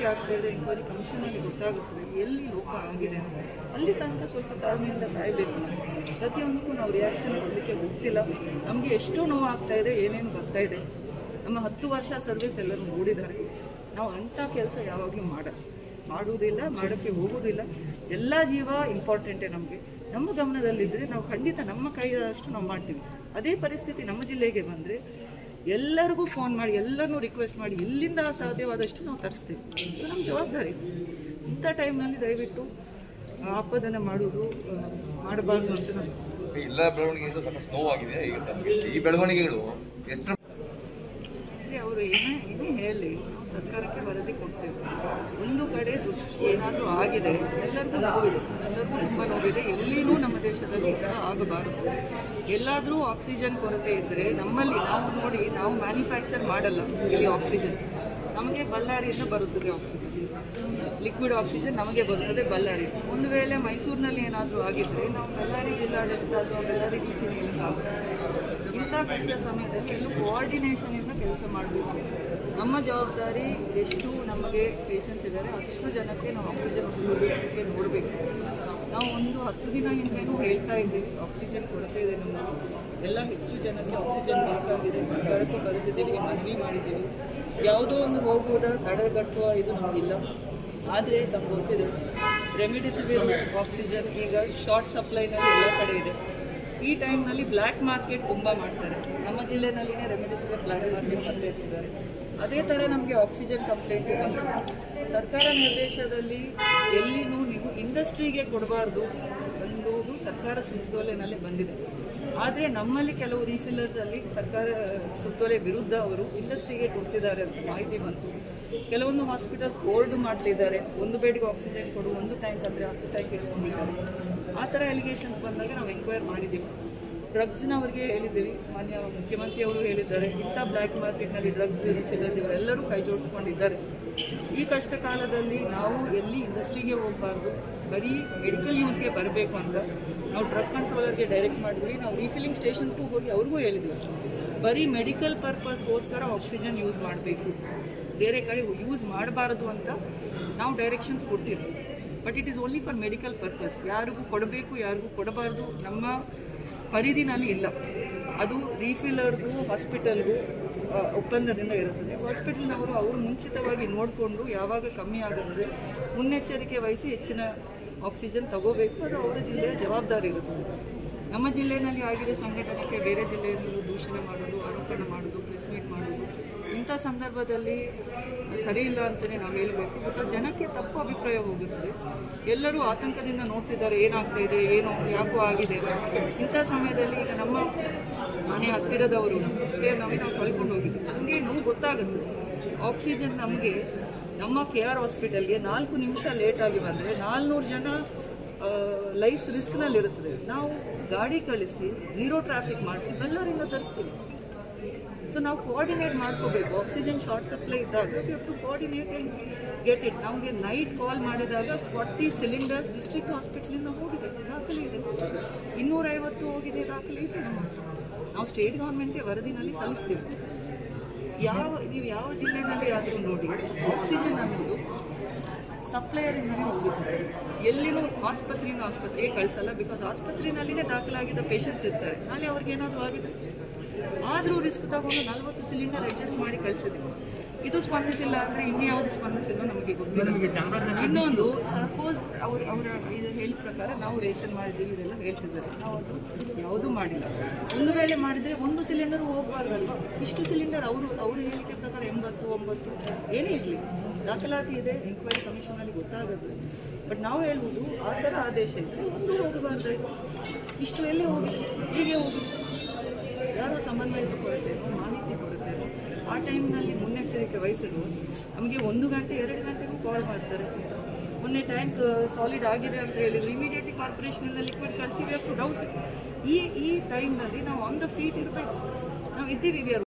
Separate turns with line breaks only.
Enquiry ಆಗ್ತಾ ಇದೆ enquiry ಕಮಿಷನಲ್ಲಿ ಗೊತ್ತಾಗುತ್ತದೆ ಎಲ್ಲಿ ಲೋಪ ಆಗಿದೆ ಅಂತ ಅಲ್ಲಿ ತನಕ ಸ್ವಲ್ಪ ತಾಳ್ಮೆಯಿಂದ ಕಾಯಬೇಕು ಪ್ರತಿಯೊಂದಕ್ಕೂ ನಾವು ರಿಯಾಕ್ಷನ್ ಕೊಡಲಿಕ್ಕೆ ಗೊತ್ತಿಲ್ಲ ನಮಗೆ ಎಷ್ಟು ನೋವು ಆಗ್ತಾ ಇದೆ ಏನೇನು ಬರ್ತಾ ಇದೆ ನಮ್ಮ ಹತ್ತು ವರ್ಷ ಸರ್ವಿಸ್ ಎಲ್ಲರೂ ನೋಡಿದ್ದಾರೆ ನಾವು ಅಂಥ ಕೆಲಸ ಯಾವಾಗಲೂ ಮಾಡೋದು ಮಾಡುವುದಿಲ್ಲ ಮಾಡೋಕ್ಕೆ ಹೋಗುವುದಿಲ್ಲ ಎಲ್ಲ ಜೀವ ಇಂಪಾರ್ಟೆಂಟೇ ನಮಗೆ ನಮ್ಮ ಗಮನದಲ್ಲಿದ್ದರೆ ನಾವು ಖಂಡಿತ ನಮ್ಮ ಕೈಯಷ್ಟು ನಾವು ಮಾಡ್ತೀವಿ ಅದೇ ಪರಿಸ್ಥಿತಿ ನಮ್ಮ ಜಿಲ್ಲೆಗೆ ಬಂದರೆ ಎಲ್ಲರಿಗೂ ಫೋನ್ ಮಾಡಿ ಎಲ್ಲರನ್ನೂ ರಿಕ್ವೆಸ್ಟ್ ಮಾಡಿ ಎಲ್ಲಿಂದ ಸಾಧ್ಯವಾದಷ್ಟು ನಾವು ತರಿಸ್ತೀವಿ ಇದು ನಮ್ಮ ಜವಾಬ್ದಾರಿ ಇಂಥ ಟೈಮ್ನಲ್ಲಿ ದಯವಿಟ್ಟು ಆಪದನ ಮಾಡುವುದು ಆ, ಮಾಡಬಾರ್ದು ಅಂತ ನಾನು
ಎಲ್ಲ ಬೆಳವಣಿಗೆಯಿಂದ ಸಾಕಷ್ಟು ನೋವಾಗಿದೆ ಈಗ ತಮಗೆ ಈ ಬೆಳವಣಿಗೆಗಳು ಎಷ್ಟು
ಸರಿ, ಅವರು ಏನೇ ಏನೇ ಹೇಳಿ ನಾವು ಸರ್ಕಾರಕ್ಕೆ ವರದಿ ಕೊಡ್ತೇವೆ ಒಂದು ಕಡೆ ದುಡ್ಡು ಏನಾದರೂ ಆಗಿದೆ ಎಲ್ಲರಿಗೂ ನೋವಿದೆ ಎಲ್ಲರಿಗೂ ತುಂಬ ನೋವಿದೆ ಎಲ್ಲಿನೂ ನಮ್ಮ ದೇಶದಲ್ಲಿ ಈ ಥರ ಆಗಬಾರದು ಎಲ್ಲಾದರೂ ಆಕ್ಸಿಜನ್ ಕೊರತೆ ಇದ್ದರೆ ನಮ್ಮಲ್ಲಿ ನಾವು ನೋಡಿ ನಾವು ಮ್ಯಾನುಫ್ಯಾಕ್ಚರ್ ಮಾಡಲ್ಲ ಇಲ್ಲಿ ಆಕ್ಸಿಜನ್ ನಮಗೆ ಬಳ್ಳಾರಿಯಿಂದ ಬರುತ್ತದೆ ಆಕ್ಸಿಜನ್ ಲಿಕ್ವಿಡ್ ಆಕ್ಸಿಜನ್ ನಮಗೆ ಬರುತ್ತದೆ ಬಳ್ಳಾರಿ ಒಂದು ವೇಳೆ ಮೈಸೂರಿನಲ್ಲಿ ಏನಾದರೂ ಆಗಿದ್ದರೆ ನಾವು ಬಳ್ಳಾರಿ ಜಿಲ್ಲಾಡಳಿತ ಅಥವಾ ಬಳ್ಳಾರಿ ಡಿ ಸಿ ಇಂಥ ಕಷ್ಟ ಸಮಯದಲ್ಲಿ ಎಲ್ಲೂ ಕೋಆರ್ಡಿನೇಷನಿಂದ ಕೆಲಸ ಮಾಡಬೇಕು ನಮ್ಮ ಜವಾಬ್ದಾರಿ ಎಷ್ಟು ನಮಗೆ ಪೇಷಂಟ್ಸ್ ಇದ್ದಾರೆ ಅಷ್ಟು ಜನಕ್ಕೆ ನಾವು ಆಕ್ಸಿಜನ್ ಉಪಯೋಗಿಸೋಕ್ಕೆ ನೋಡಬೇಕು ನಾವು ಒಂದು ಹತ್ತು ದಿನ ಹಿಂದೆನೂ ಹೇಳ್ತಾ ಇದ್ದೀವಿ ಆಕ್ಸಿಜನ್ ಕೊರತೆ ಇದೆ ನಮ್ಮಲ್ಲಿ ಎಲ್ಲ ಹೆಚ್ಚು ಜನಕ್ಕೆ ಆಕ್ಸಿಜನ್ ಬೇಕಾಗಿದೆ ಸರ್ಕಾರಕ್ಕೆ ಬರೆದಿದ್ದೀವಿ ಮನವಿ ಮಾಡಿದ್ದೀವಿ ಯಾವುದೋ ಒಂದು ಹೋಗುವುದ ತಡೆಗಟ್ಟುವ ಇದು ನಮಗಿಲ್ಲ ಆದರೆ ನಮ್ಗೆ ಗೊತ್ತಿದೆ ರೆಮಿಡಿಸಿವಿರ್ ಆಕ್ಸಿಜನ್ ಈಗ ಶಾರ್ಟ್ ಸಪ್ಲೈನಲ್ಲಿ ಎಲ್ಲ ಕಡೆ ಇದೆ ಈ ಟೈಮ್ನಲ್ಲಿ ಬ್ಲ್ಯಾಕ್ ಮಾರ್ಕೆಟ್ ತುಂಬ ಮಾಡ್ತಾರೆ ನಮ್ಮ ಜಿಲ್ಲೆನಲ್ಲಿನೇ ರೆಮಿಡಿಸಿವಿರ್ ಬ್ಲ್ಯಾಕ್ ಮಾರ್ಕೆಟ್ ಪತ್ತೆ ಹಚ್ಚಿದ್ದಾರೆ ಅದೇ ಥರ ನಮಗೆ ಆಕ್ಸಿಜನ್ ಕಂಪ್ಲೇಂಟ್ ಬಂತು ಸರ್ಕಾರ ನಿರ್ದೇಶನದಲ್ಲಿ ಎಲ್ಲಿನೂ ನೀವು ಇಂಡಸ್ಟ್ರಿಗೆ ಕೊಡಬಾರ್ದು ಅನ್ನೋದು ಸರ್ಕಾರ ಸುತ್ತೋಲೆನಲ್ಲಿ ಬಂದಿದೆ ಆದರೆ ನಮ್ಮಲ್ಲಿ ಕೆಲವು ರೀಫಿಲ್ಲರ್ಸಲ್ಲಿ ಸರ್ಕಾರ ಸುತ್ತೋಲೆ ವಿರುದ್ಧ ಅವರು ಇಂಡಸ್ಟ್ರಿಗೆ ಕೊಡ್ತಿದ್ದಾರೆ ಅಂತ ಮಾಹಿತಿ ಬಂತು ಕೆಲವೊಂದು ಹಾಸ್ಪಿಟಲ್ಸ್ ಹೋಲ್ಡ್ ಮಾಡ್ತಿದ್ದಾರೆ ಒಂದು ಬೆಡ್ಗೆ ಆಕ್ಸಿಜನ್ ಕೊಡು ಒಂದು ಟ್ಯಾಂಕ್ ಅಂದರೆ ಹತ್ತು ಟ್ಯಾಂಕ್ ಇಟ್ಕೊಂಡಿದ್ದಾರೆ ಆ ಥರ ಎಲಿಗೇಷನ್ಸ್ ಬಂದಾಗ ನಾವು ಎಂಕ್ವೈರ್ ಮಾಡಿದ್ದೀವಿ ಡ್ರಗ್ಸ್ನ ಅವರಿಗೆ ಹೇಳಿದ್ದೀವಿ ಮಾನ್ಯ ಮುಖ್ಯಮಂತ್ರಿಯವರು ಹೇಳಿದ್ದಾರೆ ಇಂಥ ಬ್ಲ್ಯಾಕ್ ಮಾರ್ಕೆಟ್ನಲ್ಲಿ ಡ್ರಗ್ಸ್ ರೀಫಿಲ್ಲರ್ಸ್ ಇವರೆಲ್ಲರೂ ಕೈ ಜೋಡಿಸ್ಕೊಂಡಿದ್ದಾರೆ ಈ ಕಷ್ಟ ಕಾಲದಲ್ಲಿ ನಾವು ಎಲ್ಲಿ ಇಂಡಸ್ಟ್ರಿಗೆ ಹೋಗಬಾರ್ದು ಬರೀ ಮೆಡಿಕಲ್ ಯೂಸ್ಗೆ ಬರಬೇಕು ಅಂತ ನಾವು ಡ್ರಗ್ ಕಂಟ್ರೋಲರ್ಗೆ ಡೈರೆಕ್ಟ್ ಮಾಡಿದ್ವಿ ನಾವು ರೀಫಿಲ್ಲಿಂಗ್ ಸ್ಟೇಷನ್ಗೂ ಹೋಗಿ ಅವ್ರಿಗೂ ಹೇಳಿದ್ವಿ ಬರೀ ಮೆಡಿಕಲ್ ಪರ್ಪಸ್ಗೋಸ್ಕರ ಆಕ್ಸಿಜನ್ ಯೂಸ್ ಮಾಡಬೇಕು ಬೇರೆ ಕಡೆ ಯೂಸ್ ಮಾಡಬಾರದು ಅಂತ ನಾವು ಡೈರೆಕ್ಷನ್ಸ್ ಕೊಟ್ಟಿದ್ವಿ but it is only for medical purpose ಯಾರಿಗೂ ಕೊಡಬೇಕು ಯಾರಿಗೂ ಕೊಡಬಾರ್ದು ನಮ್ಮ ಪರಿಧಿನಲ್ಲಿ ಇಲ್ಲ ಅದು ರೀಫಿಲ್ಲರ್ಗೂ ಹಾಸ್ಪಿಟಲ್ಗೂ ಆ, ಒಪ್ಪಂದದಿಂದ ಇರುತ್ತದೆ ಹಾಸ್ಪಿಟಲ್ನವರು ಅವರು ಮುಂಚಿತವಾಗಿ ನೋಡಿಕೊಂಡು ಯಾವಾಗ ಕಮ್ಮಿ ಆಗುತ್ತದೆ ಮುನ್ನೆಚ್ಚರಿಕೆ ವಹಿಸಿ ಹೆಚ್ಚಿನ ಆಕ್ಸಿಜನ್ ತಗೋಬೇಕು ಅದು ಅವರ ಜಿಲ್ಲೆಯ ಜವಾಬ್ದಾರಿ ಇರುತ್ತದೆ ನಮ್ಮ ಜಿಲ್ಲೆಯಲ್ಲಿ ಆಗಿರೋ ಸಂಘಟನೆಗೆ ಬೇರೆ ಜಿಲ್ಲೆಯಲ್ಲಿ ದೂಷಣೆ ಮಾಡೋದು ಆರೋಪಣೆ ಮಾಡೋದು ಪ್ರೆಸ್ ಮೀಟ್ ಮಾಡೋದು ಇಂಥ ಸಂದರ್ಭದಲ್ಲಿ ಸರಿ ಇಲ್ಲ ಅಂತಲೇ ನಾವು ಹೇಳಬೇಕು ಬಿಕಾಸ್ ಜನಕ್ಕೆ ತಪ್ಪು ಅಭಿಪ್ರಾಯ ಹೋಗುತ್ತದೆ ಎಲ್ಲರೂ ಆತಂಕದಿಂದ ನೋಡ್ತಿದ್ದಾರೆ ಏನಾಗ್ತಾ ಇದೆ ಏನು ಯಾಕೋ ಆಗಿದೆ ಇಂಥ ಸಮಯದಲ್ಲಿ ಈಗ ನಮ್ಮ ಮನೆ ಹತ್ತಿರದವರು ನಮ್ಮ ಸ್ಟೇ ನಮಗೆ ನಾವು ಕಳ್ಕೊಂಡು ಹೋಗಿದ್ದೀವಿ ನಮಗೆ ನೋವು ಗೊತ್ತಾಗುತ್ತೆ ಆಕ್ಸಿಜನ್ ನಮಗೆ ನಮ್ಮ ಕೆ ಆರ್ ಹಾಸ್ಪಿಟಲ್ಗೆ ನಾಲ್ಕು ನಿಮಿಷ ಲೇಟಾಗಿ ಬಂದರೆ ನಾಲ್ನೂರು ಜನ ಲೈಫ್ಸ್ ರಿಸ್ಕ್ನಲ್ಲಿ ಇರುತ್ತದೆ ನಾವು ಗಾಡಿ ಕಳಿಸಿ ಝೀರೋ ಟ್ರಾಫಿಕ್ ಮಾಡಿಸಿ ಬೆಲ್ಲರಿಂದ ತರಿಸ್ತೀವಿ ಸೊ ನಾವು ಕೋಆರ್ಡಿನೇಟ್ ಮಾಡ್ಕೋಬೇಕು ಆಕ್ಸಿಜನ್ ಶಾರ್ಟ್ ಸಪ್ಲೈ ಇದ್ದಾಗ you to coordinate and get it ನಮಗೆ ನೈಟ್ ಕಾಲ್ ಮಾಡಿದಾಗ ಫಾರ್ಟಿ ಸಿಲಿಂಡರ್ಸ್ ಡಿಸ್ಟ್ರಿಕ್ಟ್ ಹಾಸ್ಪಿಟ್ಲಿಂದ ಹೋಗಿದೆ ದಾಖಲೆ ಇದೆ ಇನ್ನೂರೈವತ್ತು ಹೋಗಿದೆ ದಾಖಲೆ ಇದೆ ನಮ್ಮ ಹತ್ರ. ನಾವು ಸ್ಟೇಟ್ ಗೌರ್ಮೆಂಟ್ಗೆ ವರದಿನಲ್ಲಿ ಸಲ್ಲಿಸ್ತೀವಿ ಯಾವ ನೀವು ಯಾವ ಜಿಲ್ಲೆನಲ್ಲಿ ಆದರೂ ನೋಡಿ ಆಕ್ಸಿಜನ್ ಅನ್ನೋದು ಸಪ್ಲೈಯರಿಂದನೇ ಹೋಗುತ್ತದೆ ಎಲ್ಲಿನೂ ಆಸ್ಪತ್ರೆಯಿಂದ ಆಸ್ಪತ್ರೆಗೆ ಕಳಿಸಲ್ಲ ಬಿಕಾಸ್ ಆಸ್ಪತ್ರೆಯಲ್ಲಿನೇ ದಾಖಲಾಗಿದ್ದ ಪೇಷಂಟ್ಸ್ ಇರ್ತಾರೆ ನಾಳೆ ಅವ್ರಿಗೆ ಏನಾದರೂ ಆಗಿದೆ ಆದರೂ ರಿಸ್ಕ್ ತಗೊಂಡು ನಲವತ್ತು ಸಿಲಿಂಡರ್ ಅಡ್ಜಸ್ಟ್ ಮಾಡಿ ಕಳಿಸಿದ್ವಿ ಇದು ಸ್ಪಂದಿಸಿಲ್ಲ ಅಂದರೆ ಇನ್ಯಾವುದು ಸ್ಪಂದಿಸಿಲ್ಲ ನಮಗೆ ಗೊತ್ತಿಲ್ಲ ಇನ್ನೊಂದು ಸಪೋಸ್ ಅವ್ರ ಅವರ ಇದು ಹೇಳಿದ ಪ್ರಕಾರ ನಾವು ರೇಷನ್ ಮಾಡಿದ್ದೀವಿ ಇದೆಲ್ಲ ಹೇಳ್ತಿದ್ದಾರೆ ನಾವು ಅದು ಯಾವುದೂ ಮಾಡಿಲ್ಲ ಒಂದು ವೇಳೆ ಮಾಡಿದರೆ ಒಂದು ಸಿಲಿಂಡರ್ ಹೋಗಬಾರ್ದಲ್ವ ಇಷ್ಟು ಸಿಲಿಂಡರ್ ಅವರು ಅವರು ಹೇಳಿಕೆ ಪ್ರಕಾರ ಎಂಬತ್ತು ಒಂಬತ್ತು ಏನೇ ಇರಲಿ ದಾಖಲಾತಿ ಇದೆ ಎಂಕ್ವೈರಿ ಕಮಿಷನಲ್ಲಿ ಗೊತ್ತಾಗುತ್ತೆ ಬಟ್ ನಾವು ಹೇಳುವುದು ಆ ಥರ ಆದೇಶ ಇದ್ದರೆ ಒಂದು ಹೋಗಬಾರ್ದಾಯ್ತು ಇಷ್ಟು ಎಲ್ಲಿ ಹೋಗಿ ಹೀಗೆ ಹೋಗಿ ಯಾರೋ ಸಮನ್ವಯದ ಕೊರತೆನೋ ಮಾಹಿತಿ ಕೊರತೆನೋ ಆ ಟೈಮ್ನಲ್ಲಿ ಮುನ್ನೆಚ್ಚರಿಕೆ ವಹಿಸಲು ನಮಗೆ ಒಂದು ಗಂಟೆ ಎರಡು ಗಂಟೆಗೂ ಕಾಲ್ ಮಾಡ್ತಾರೆ ಮೊನ್ನೆ ಟ್ಯಾಂಕ್ ಸಾಲಿಡ್ ಆಗಿದೆ ಅಂತ ಹೇಳಿದ್ರು ಇಮಿಡಿಯೇಟ್ಲಿ ಕಾರ್ಪೊರೇಷನಿಂದ ಲಿಕ್ವಿಡ್ ಕಳಿಸಿ ಟು ಡೌಸ್ ಈ ಈ ಟೈಮ್ನಲ್ಲಿ ನಾವು ಆನ್ ದ ಫೀಟ್ ಇರಬೇಕು ನಾವು ಇದ್ದೀವಿ ವಿ ಆರ್